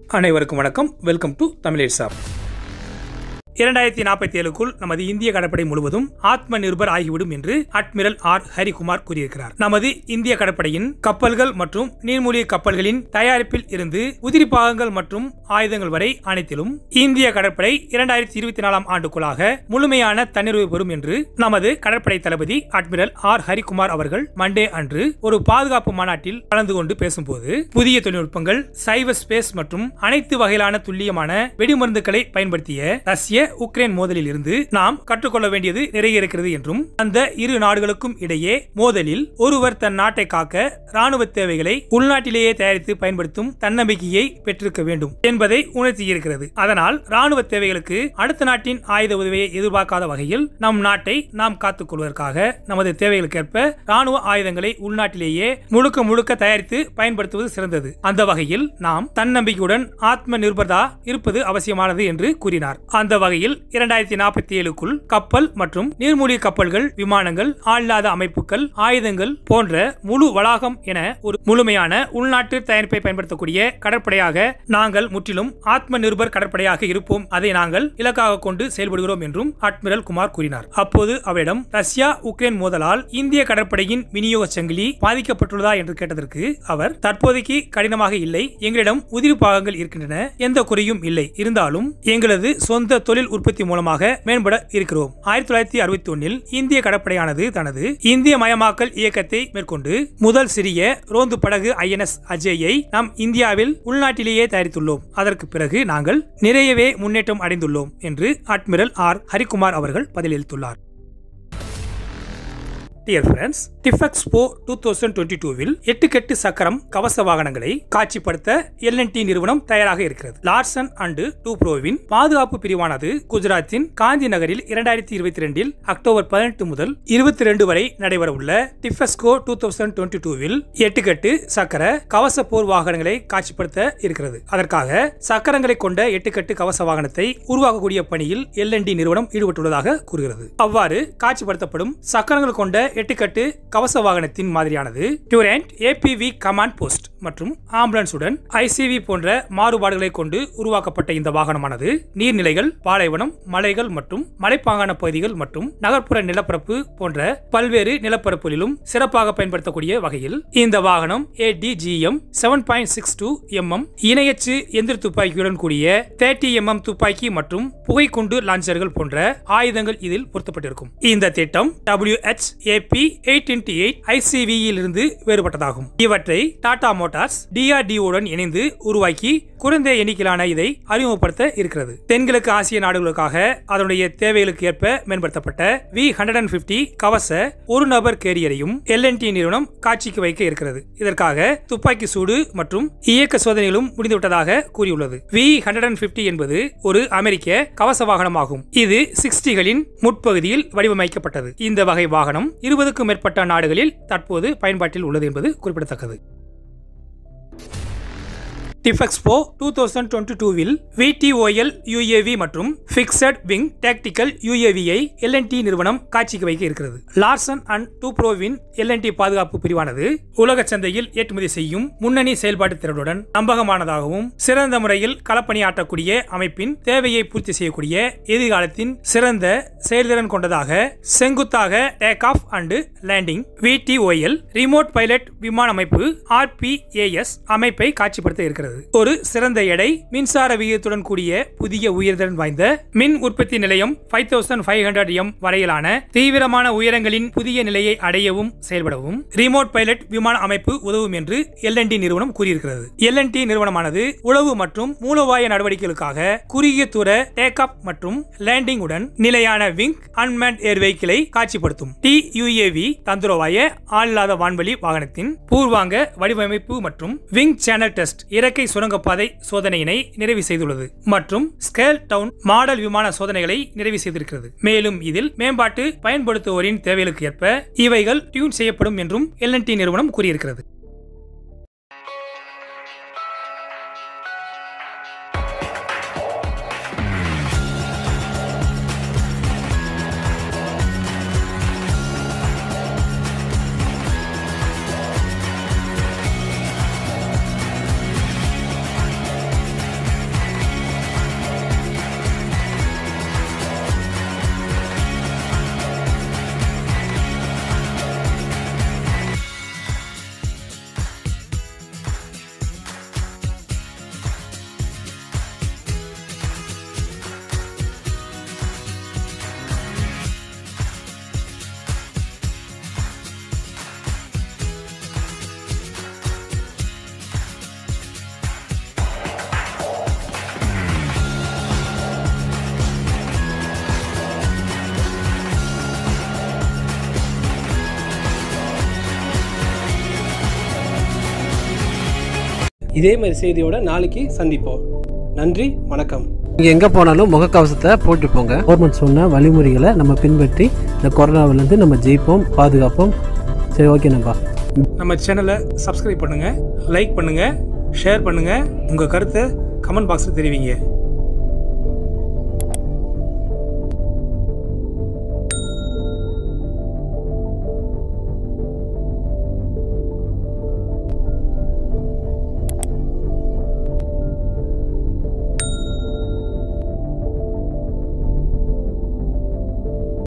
அனைவருக்கும் வணக்கம் welcome to Tamil சாப் இரண்டாயிரத்தி நாற்பத்தி ஏழுக்குள் நமது இந்திய கடற்படை முழுவதும் ஆத்ம நிர்பர் ஆகிவிடும் என்று அட்மிரல் ஆர் ஹரிகுமார் கூறியிருக்கிறார் நமது இந்திய கடற்படையின் கப்பல்கள் மற்றும் நீர்மூழ்கி கப்பல்களின் தயாரிப்பில் இருந்து உதிரி பாகங்கள் மற்றும் ஆயுதங்கள் வரை அனைத்திலும் இந்திய கடற்படை இரண்டாயிரத்தி இருபத்தி நாலாம் ஆண்டுக்குள்ளாக முழுமையான தன்னிறைவு பெறும் என்று நமது கடற்படை தளபதி அட்மிரல் ஆர் ஹரிகுமார் அவர்கள் மண்டே அன்று ஒரு பாதுகாப்பு மாநாட்டில் கலந்து கொண்டு பேசும்போது புதிய தொழில்நுட்பங்கள் சைபர் ஸ்பேஸ் மற்றும் அனைத்து வகையிலான துல்லியமான வெடிமருந்துகளை பயன்படுத்திய ரஷ்ய உக்ரைன் மோதலில் இருந்து நாம் கற்றுக்கொள்ள வேண்டியது நிறைய இருக்கிறது என்றும் அந்த இரு நாடுகளுக்கும் இடையே மோதலில் ஒருவர் தன் நாட்டை காக்க ராணுவ தேவைகளை உள்நாட்டிலேயே தயாரித்து பயன்படுத்தும் தன்னம்பிக்கையை பெற்றிருக்க வேண்டும் என்பதை உணர்த்தியிருக்கிறது அதனால் ராணுவ தேவைகளுக்கு அடுத்த நாட்டின் ஆயுத உதவியை எதிர்பார்க்காத வகையில் நம் நாட்டை நாம் காத்துக் கொள்வதற்காக நமது தேவைகளுக்கேற்ப ராணுவ ஆயுதங்களை உள்நாட்டிலேயே முழுக்க முழுக்க தயாரித்து பயன்படுத்துவது சிறந்தது அந்த வகையில் நாம் தன்னம்பிக்கையுடன் ஆத்ம நிர்பர்தா இருப்பது அவசியமானது என்று கூறினார் அந்த வகையில் இரண்டாயிரத்தி நாற்பத்தி ஏழுக்குள் கப்பல் மற்றும் நீர்மூழ்கி கப்பல்கள் விமானங்கள் ஆளில்லாத அமைப்புகள் ஆயுதங்கள் போன்ற முழு வளாகம் என ஒரு முழுமையான உள்நாட்டு தயாரிப்பை பயன்படுத்தக்கூடிய கடற்படையாக நாங்கள் முற்றிலும் ஆத்ம நிர்பர் கடற்படையாக இருப்போம் அதை நாங்கள் இலக்காக கொண்டு செயல்படுகிறோம் என்றும் அட்மிரல் குமார் கூறினார் அப்போது அவரிடம் ரஷ்யா உக்ரைன் மோதலால் இந்திய கடற்படையின் விநியோக சங்கிலி பாதிக்கப்பட்டுள்ளதா என்று கேட்டதற்கு அவர் தற்போதைக்கு கடினமாக இல்லை எங்களிடம் உதிரி பாகங்கள் இருக்கின்றன எந்த குறையும் இல்லை இருந்தாலும் எங்களது சொந்த தொழில் உற்பத்தி மூலமாக மேம்பட இருக்கிறோம் ஆயிரத்தி தொள்ளாயிரத்தி அறுபத்தி ஒன்னில் இந்திய கடற்படையானது தனது இந்திய மயமாக்கல் இயக்கத்தை மேற்கொண்டு முதல் சிறிய ரோந்து படகு ஐஎன்எஸ் அஜயை நாம் இந்தியாவில் உள்நாட்டிலேயே தயாரித்துள்ளோம் அதற்கு பிறகு நாங்கள் நிறையவே முன்னேற்றம் அடைந்துள்ளோம் என்று அட்மிரல் ஆர் ஹரிகுமார் அவர்கள் பதிலளித்துள்ளார் dear friends DefExpo two thousand twenty டூவில் எட்டு கெட்டு சக்கரம் கவச வாகனங்களை காட்சிப்படுத்த எல்என்டி நிறுவனம் தயாராக இருக்கிறது லார்சன் அண்டு டூ ப்ரோவின் பாதுகாப்பு பிரிவானது குஜராத்தின் காந்தி நகரில் இரண்டாயிரத்தி இருபத்தி ரெண்டில் அக்டோபர் பதினெட்டு முதல் இருபத்தி ரெண்டு வரை நடைபெற உள்ள டிஃபெஸ்கோ டூ தௌசண்ட் டுவெண்ட்டி டூவில் எட்டு கெட்டு சக்கர கவச போர் வாகனங்களை காட்சிப்படுத்த இருக்கிறது அதற்காக சக்கரங்களை கொண்ட எட்டு கட்டு கவச வாகனத்தை உருவாக்கக்கூடிய பணியில் எல்என்டி நிறுவனம் ஈடுபட்டுள்ளதாக கூறுகிறது அவ்வாறு காட்சிப்படுத்தப்படும் சக்கரங்கள் கொண்ட எட்டுக்கட்டு கவச வாகனத்தின் மாதிரியானது டியூரண்ட் ஏபிவி கமாண்ட் போஸ்ட் மற்றும் ஆம்புலன்ஸுடன் ஐசிவி போன்ற மாறுபாடுகளை கொண்டு உருவாக்கப்பட்ட இந்த வாகனமானது நீர்நிலைகள் பாலைவனம் மலைகள் மற்றும் மலைப்பாங்கான பகுதிகள் மற்றும் நகர்ப்புற நிலப்பரப்பு போன்ற பல்வேறு நிலப்பரப்புகளிலும் சிறப்பாக பயன்படுத்தக்கூடிய வகையில் இந்த வாகனம் ATGM seven point six two mm இணையச்சு எந்திர துப்பாக்கியுடன் கூடிய தேர்ட்டி எம்எம் துப்பாக்கி மற்றும் புகைக்குண்டு லான்ச்சர்கள் போன்ற ஆயுதங்கள் இதில் பொருத்தப்பட்டிருக்கும் இந்த திட்டம் WH AP eight into eight ஐசிவியில் இருந்து வேறுபட்டதாகும் இவற்றை டாடா மோட்டார்ஸ் டிஆர்டிஓடன் இணைந்து உருவாக்கி குறைந்த எண்ணிக்கையிலான இதை அறிமுகப்படுத்த இருக்கிறது தென்கிழக்கு ஆசிய நாடுகளுக்காக அதனுடைய தேவைகளுக்கு ஏற்ப மேம்படுத்தப்பட்ட வி ஹண்ட்ரட் அண்ட் பிப்டி கவச ஒரு நபர் கேரியரையும் எல்என்டி நிறுவனம் காட்சிக்கு வைக்க இருக்கிறது இதற்காக துப்பாக்கி சூடு மற்றும் இயக்க சோதனைகளும் முடிந்துவிட்டதாக கூறியுள்ளது வி ஹண்ட்ரட் அண்ட் பிப்டி என்பது ஒரு அமெரிக்க கவச வாகனமாகும் இது சிக்ஸ்டிகளின் முற்பகுதியில் வடிவமைக்கப்பட்டது இந்த வகை வாகனம் இருபதுக்கும் மேற்பட்ட நாடுகளில் தற்போது பயன்பாட்டில் உள்ளது என்பது குறிப்பிடத்தக்கது டிஃபெக்ஸ்போ டூ தௌசண்ட் டுவெண்ட்டி டூவில் விடிஓஎல் யூஏவி மற்றும் ஃபிக்ஸட் விங் டாக்டிக்கல் யூஏவியை எல்என்டி நிறுவனம் காட்சிக்கு வைக்க இருக்கிறது லார்சன் அண்ட் டூ ப்ரோவின் எல்என்டி பாதுகாப்பு பிரிவானது உலக சந்தையில் ஏற்றுமதி செய்யும் முன்னணி செயல்பாட்டு திறனுடன் நம்பகமானதாகவும் சிறந்த முறையில் களப்பணியாற்றக்கூடிய அமைப்பின் தேவையை பூர்த்தி செய்யக்கூடிய எதிர்காலத்தின் சிறந்த செயல்திறன் கொண்டதாக செங்குத்தாக take off and landing VTOL remote pilot விமான அமைப்பு ஆர்பிஏஎஸ் அமைப்பை காட்சிப்படுத்த இருக்கிறது ஒரு சிறந்த எடை மின்சார விகிதத்துடன் கூடிய புதிய உயர்திறன் வாய்ந்த மின் உற்பத்தி நிலையம் five thousand five hundred M வரையிலான தீவிரமான உயரங்களின் புதிய நிலையை அடையவும் செயல்படவும் ரிமோட் பைலட் விமான அமைப்பு உதவும் என்று எல்என்டி நிறுவனம் கூறியிருக்கிறது எல்என்டி நிறுவனமானது உளவு மற்றும் மூலோபாய நடவடிக்கைகளுக்காக குறுகிய தூர டேக் ஆப் மற்றும் லேண்டிங் உடன் நிலையான விங் அன்மேண்ட் ஏர் வெஹிக்கிளை காட்சிப்படுத்தும் டி யுஏவி தந்திரோவாய ஆளில்லாத வான்வழி வாகனத்தின் பூர்வாங்க வடிவமைப்பு மற்றும் விங் சேனல் டெஸ்ட் இறக்கை சுரங்கப்பாதை சோதனையினை நிறைவு செய்துள்ளது மற்றும் ஸ்கேல் டவுன் மாடல் விமான சோதனைகளை நிறைவு செய்திருக்கிறது மேலும் இதில் மேம்பாட்டு பயன்படுத்துவோரின் தேவைகளுக்கு ஏற்ப இவைகள் டியூன் செய்யப்படும் என்றும் எல்என்டி நிறுவனம் கூறியிருக்கிறது இதே மாதிரி செய்தியோட நாளைக்கு சந்திப்போம் நன்றி வணக்கம் நீங்கள் எங்கே போனாலும் முகக்கவசத்தை போட்டு போங்க கவர்மெண்ட் சொன்ன வழிமுறைகளை நம்ம பின்பற்றி இந்த கொரோனாவிலேருந்து நம்ம ஜெயிப்போம் பாதுகாப்போம் சரி ஓகே நம்பா நம்ம சேனலை சப்ஸ்கிரைப் பண்ணுங்க லைக் பண்ணுங்க ஷேர் பண்ணுங்க உங்க கருத்தை கமெண்ட் பாக்ஸில் தெரிவிங்க